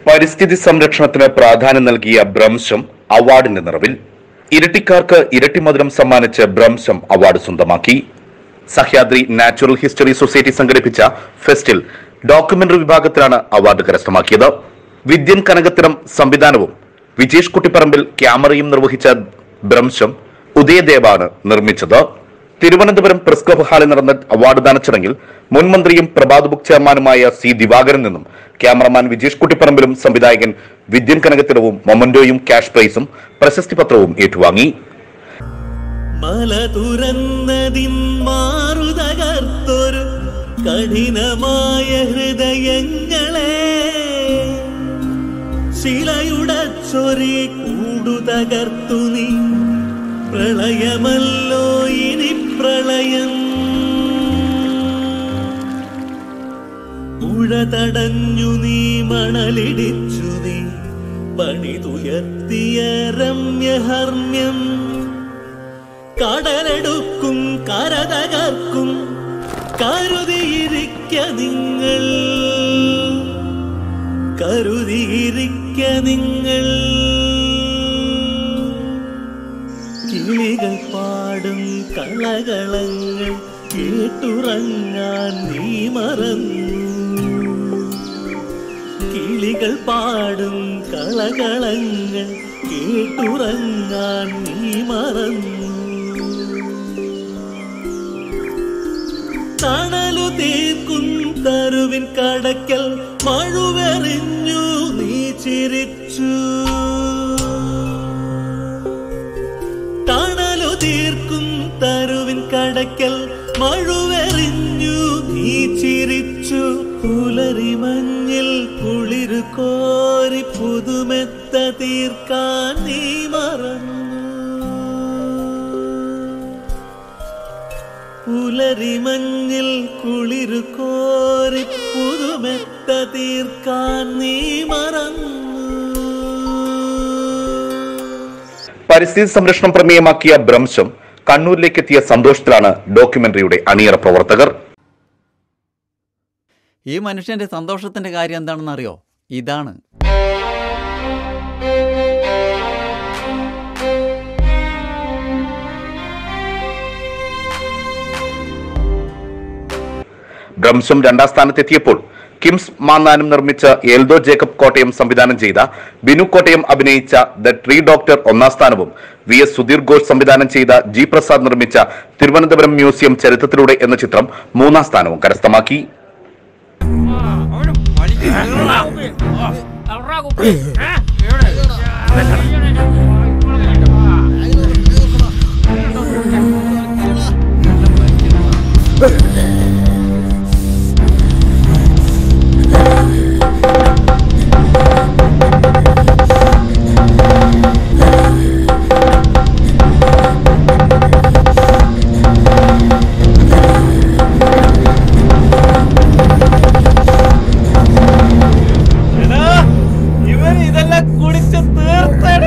പരിസ്ഥിതി സംരക്ഷണത്തിന് പ്രാധാന്യം നൽകിയ ഭ്രംശം അവാർഡിന്റെ നിറവിൽ ഇരട്ടിക്കാർക്ക് ഇരട്ടി മധുരം സമ്മാനിച്ച് ഭ്രംശം അവാർഡ് സ്വന്തമാക്കി സഹ്യാദ്രി നാച്ചുറൽ ഹിസ്റ്ററി സൊസൈറ്റി സംഘടിപ്പിച്ച ഫെസ്റ്റിൽ ഡോക്യുമെന്ററി വിഭാഗത്തിലാണ് അവാർഡ് കരസ്ഥമാക്കിയത് വിദ്യൻ കനകത്തിരം സംവിധാനവും വിജേഷ് കുട്ടിപ്പറമ്പിൽ ക്യാമറയും നിർവഹിച്ച ഭ്രംശം ഉദയദേവാണ് നിർമ്മിച്ചത് തിരുവനന്തപുരം പ്രസ് ക്ലബ് ഹാളിൽ നടന്ന അവാർഡ് ദാന ചടങ്ങിൽ മുൻ മന്ത്രിയും പ്രഭാത് ബുക്ക് ചെയർമാനുമായ സി ദിവാകരൻ നിന്നും ക്യാമറമാൻ വിജേഷ് കുട്ടിപ്പറമ്പിലും സംവിധായകൻ വിദ്യൻ കനകത്തിരവും മൊമന്റോയും ക്യാഷ് പ്രൈസും പ്രശസ്തി പത്രവും ഏറ്റുവാങ്ങി മല തുറന്നതിൻ മാറുതകർത്തൊരു കഠിനമായ ഹൃദയങ്ങളെ ശിലയുടച്ചൊരി കൂടു തകർത്തു നീ പ്രളയമല്ലോ ഇനി പ്രളയം പുഴ തടഞ്ഞു നീ മണലിടിച്ചു നീ പണിതുയർത്തിയ രമ്യഹർമ്മ്യം കടലെടുക്കും കരതകർക്കും കരുതിയിരിക്ക നിങ്ങൾ കരുതിയിരിക്ക നിങ്ങൾ കിളികൾ പാടും കളകളങ്ങൾ കേട്ടുറങ്ങാൻ നീ മറന്നു കിളികൾ പാടും കളകളങ്ങൾ കേട്ടുറങ്ങാൻ നീ മറന്നു തണലു തീർക്കും തരുവിൻ കടക്കൽ മഴുവെറിഞ്ഞു നീ ചിരിച്ചു തണലു തീർക്കും തരുവിൻ കടക്കൽ മഴുവെറിഞ്ഞു നീ ചിരിച്ചു പുലരി മഞ്ഞിൽ കുളിരു കോരി പുതുമെത്ത തീർക്കാൻ നീ മറന്നു പുലരി മഞ്ഞിൽ കുളിരു കോരി പുതുമെത്ത തീർക്കാൻ നീ മറന്നു പരിസ്ഥിതി സംരക്ഷണം പ്രമേയമാക്കിയ ഭ്രംശം കണ്ണൂരിലേക്ക് എത്തിയ സന്തോഷത്തിലാണ് ഡോക്യുമെന്ററിയുടെ അണിയറ പ്രവർത്തകർ ഈ മനുഷ്യന്റെ സന്തോഷത്തിന്റെ കാര്യം എന്താണെന്ന് അറിയോ ഇതാണ് ഭ്രംശം രണ്ടാം സ്ഥാനത്തെത്തിയപ്പോൾ കിംസ് മാന്നാനും നിർമ്മിച്ച എൽദോ ജേക്കബ് കോട്ടയം സംവിധാനം ചെയ്ത ബിനു കോട്ടയം അഭിനയിച്ച ദ ട്രീ ഡോക്ടർ ഒന്നാം സ്ഥാനവും വി എസ് സുധീർ ഘോഷ് സംവിധാനം ചെയ്ത ജി പ്രസാദ് നിർമ്മിച്ച തിരുവനന്തപുരം മ്യൂസിയം ചരിത്രത്തിലൂടെ എന്ന ചിത്രം മൂന്നാം സ്ഥാനവും കരസ്ഥമാക്കി ഇവൻ ഇതെല്ലാം കുടിച്ച് തീർത്തട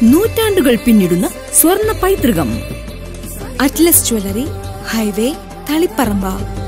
നൂറ്റാണ്ടുകൾ പിന്നിടുന്ന സ്വർണ്ണ പൈതൃകം അറ്റ്ലസ് ജ്വല്ലറി ഹൈവേ തളിപ്പറമ്പ